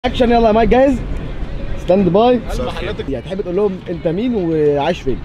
اكشن يلا يا مايك جاهز ستاند باي محلاتك يعني تحب تقول لهم انت مين وعايش فين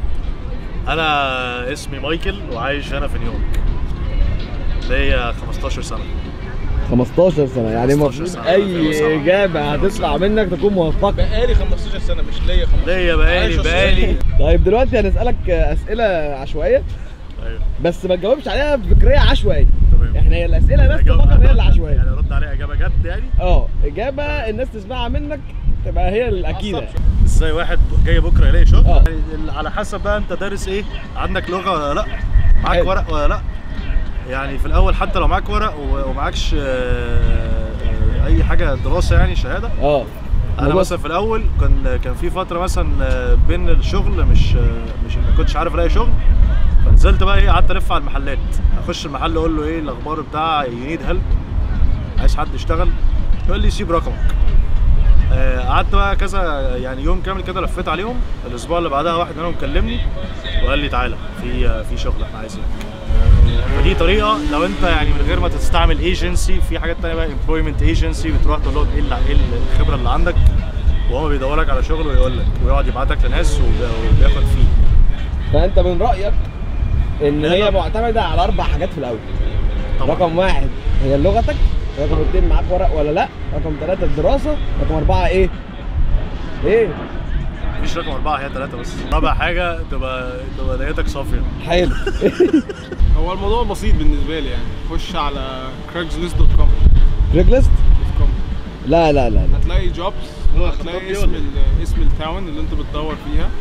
انا اسمي مايكل وعايش هنا في نيويورك ليا 15 سنه 15 سنه يعني 15 المفروض سنة. اي 2007. اجابه هتطلع منك تكون موفقه بقالي 15 سنه مش ليا 15 ليا بقالي عايش بقالي طيب دلوقتي هنسالك اسئله عشوائيه ايوه بس ما تجاوبش عليها بفكريه عشوائيه تمام احنا هي الاسئله بس أجاوب فقط هي على- اللي عشوائيه يعني ارد عليها اجابه جد يعني اه اجابه الناس تسمعها منك تبقى هي الاكيده عصبش. ازاي واحد جاي بكره يلاقي شغل آه. يعني على حسب بقى انت دارس ايه عندك لغه ولا لا معاك حلو. ورق ولا لا يعني في الاول حتى لو معاك ورق و- ومعكش آه، آه، اي حاجه دراسه يعني شهاده اه انا موضوع- مثلا في الاول كان كان في فتره مثلا آه، بين الشغل مش آه، مش ما كنتش عارف الاقي شغل فنزلت بقى ايه قعدت الف على المحلات اخش المحل اقول له ايه الاخبار بتاع ينيد هيلب عايز حد يشتغل يقول لي سيب رقمك آه، قعدت بقى كذا يعني يوم كامل كده لفيت عليهم الاسبوع اللي بعدها واحد منهم كلمني وقال لي تعالى في آه، في شغل احنا عايزينك فدي طريقه لو انت يعني من غير ما تستعمل ايجنسي في حاجات تانية بقى امبلويمنت ايجنسي بتروح تقول لهم ايه اللي- ايه الخبره اللي عندك وهو بيدور لك على شغل ويقول لك ويقعد يبعتك لناس وبي- وبياخد فيه فانت من رايك ان لا، هي لا. معتمده على اربع حاجات في الاول طبعا رقم واحد هي لغتك رقم اتنين معاك ورق ولا لا رقم ثلاثة الدراسة رقم أربعة إيه؟ إيه؟ مفيش رقم اربعه هي ثلاثه بس رابع حاجه تبقى تبقى نيتك صافيه حلو هو الموضوع بسيط بالنسبه لي يعني خش على craigslist.com كريجلست؟ لا لا لا لا هتلاقي جوبز هو هتلاقي خطاب اسم يقول ال- اسم التاون اللي انت بتدور فيها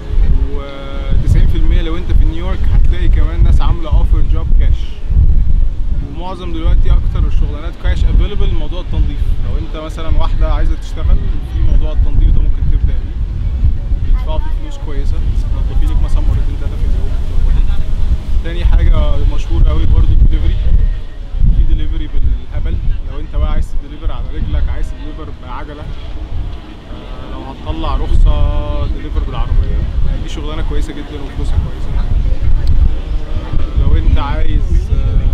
و90% لو انت في نيويورك هتلاقي كمان ناس عامله اوفر جوب كاش ومعظم دلوقتي اكتر الشغلانات كاش افيلبل موضوع التنظيف لو انت مثلا واحده عايزه تشتغل في موضوع التنظيف ده ممكن تبدا بيه بيدفعوا فيه فلوس كويسه تنظفي لك مثلا مرتين ثلاثه في اليوم تاني حاجه مشهور قوي برضو الدليفري في دليفري بالهبل لو انت بقى عايز تدليفر على رجلك عايز تدليفر بعجله آه، لو هتطلع رخصه دليفر بالعربيه يعني دي شغلانه كويسه جدا وفلوسها كويسه آه، لو انت عايز آه،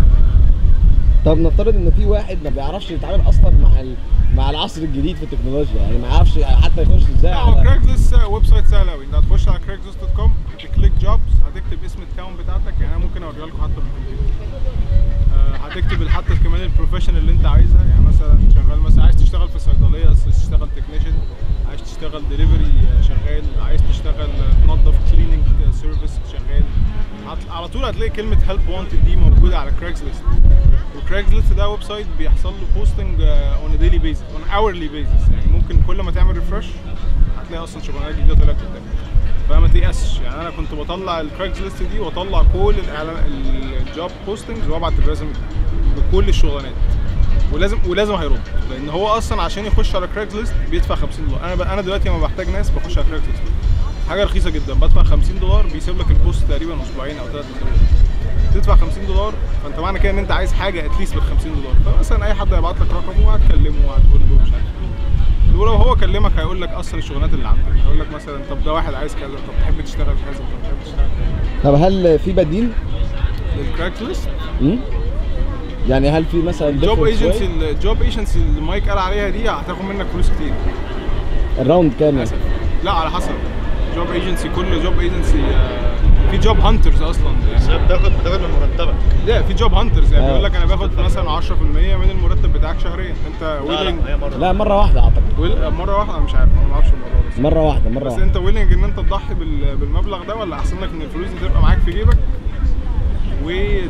طب نفترض إن في واحد ما بيعرفش يتعامل أصلا مع ال... مع العصر الجديد في التكنولوجيا يعني ما يعرفش حتى يخش إزاي لا هو على كرايجلست ويب سايت سهل قوي انت هتخش على كرايجلست دوت كوم هتكليك جوبز هتكتب اسم التاون بتاعتك يعني انا ممكن اوريها لكم حتى بالكمبيوتر آه، هتكتب حتى كمان البروفيشن اللي انت عايزها يعني مثلا شغال مثلا عايز تشتغل في صيدليه عايز تشتغل تكنيشن عايز تشتغل دليفري شغال عايز تشتغل آه، تنظف كليننج سيرفيس شغال هت- على طول هتلاقي كلمه هيلب وانتد دي موجوده على كرايجلست وكرايجلست ده ويب سايت بيحصل له بوستنج اون ديلي بيزس اون اورلي بيزس يعني ممكن كل ما تعمل ريفرش هتلاقي اصلا شغلانات جديده طلعت قدامك فما تيأسش يعني انا كنت بطلع الكرايجز ليست دي واطلع كل الاعلان الجوب بوستنجز وابعت الريزم بكل الشغلانات ولازم ولازم هيرد لان هو اصلا عشان يخش على كرايجز ليست بيدفع 50 دولار انا ب... انا دلوقتي لما بحتاج ناس بخش على كرايجز ليست حاجه رخيصه جدا بدفع 50 دولار بيسيب لك البوست تقريبا اسبوعين او ثلاث اسابيع تدفع 50 دولار فانت معنى كده ان انت عايز حاجه اتليست ب 50 دولار فمثلا اي حد هيبعت لك رقمه وهتكلمه وهتقول له مش عارف إيه. ولو هو كلمك هيقول لك اصلا الشغلانات اللي عندك هيقول لك مثلا طب ده واحد عايز كذا طب تحب تشتغل كذا طب تحب تشتغل كذا طب هل في بديل؟ للكراك ليست مم؟ يعني هل في مثلا الجوب different ايجنسي way؟ الجوب ايجنسي اللي مايك قال عليها دي هتاخد منك فلوس كتير الراوند كام يعني؟ للاسف لا على حسب جوب ايجنسي كل جوب ايجنسي في جوب هانترز اصلا بس هي بتاخد بتاخد من مرتبك لا في جوب هانترز يعني آه. بيقول لك انا باخد مثلا 10% من المرتب بتاعك شهريا انت لا ويلنج لا هي مره لا مرة واحدة أعتقد مره واحده أنا مش عارف انا ما اعرفش الموضوع بس مرة واحدة مرة بس واحدة انت ويلنج ان انت تضحي بال- بالمبلغ ده ولا احسن لك ان الفلوس دي تبقى معاك في جيبك و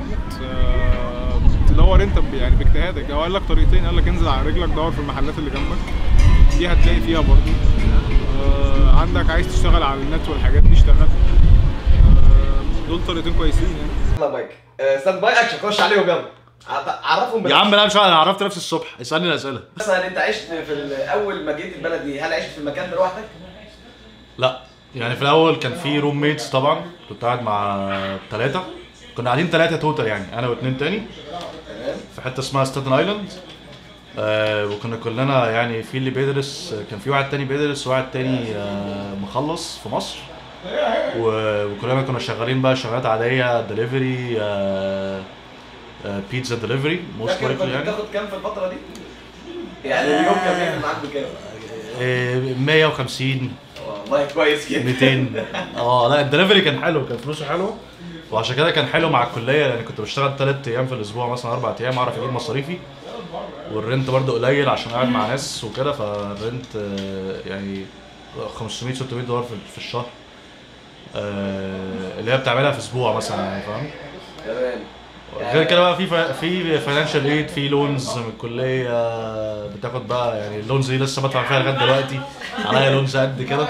تدور انت ب- يعني باجتهادك هو قال لك طريقتين قال لك انزل على رجلك دور في المحلات اللي جنبك دي هتلاقي فيها برضه آه، عندك عايز تشتغل على النت والحاجات دي اشتغل آه، دول طريقتين كويسين يعني يلا بايك ستاند باي اكشن خش عليهم يلا عرفهم يا عم لا مش انا عرفت نفسي الصبح اسالني الاسئله مثلا انت عشت في ال- اول ما جيت البلد دي هل عشت في المكان ده لوحدك؟ لا يعني في الاول كان في روم ميتس طبعا كنت قاعد مع ثلاثه كنا قاعدين ثلاثه توتال يعني انا واثنين تاني في حته اسمها ستاتن ايلاند آه وكنا كلنا يعني في اللي بيدرس كان في واحد تاني بيدرس وواحد تاني آه مخلص في مصر و- وكلنا كنا شغالين بقى شغالات عاديه دليفري آه بيتزا دليفري موست لايكلي يعني بتاخد كام في الفترة دي؟ يعني اليوم كان بيعمل معاك بكام؟ إيه، 150 والله كويس كده 200 اه لا الدليفري كان حلو كان فلوسه حلوه وعشان كده كان حلو مع الكليه لان كنت بشتغل ثلاث ايام في الاسبوع مثلا اربع ايام اعرف اجيب مصاريفي والرنت برضه قليل عشان قاعد مع ناس وكده فالرنت آه، يعني 500 600 دولار في في الشهر آه، اللي هي بتعملها في اسبوع مثلا يعني فاهم تمام غير كده بقى في فا- في فاينانشال ايد في لونز من الكليه بتاخد بقى يعني اللونز دي لسه بدفع فيها لغايه دلوقتي عليا لونز قد كده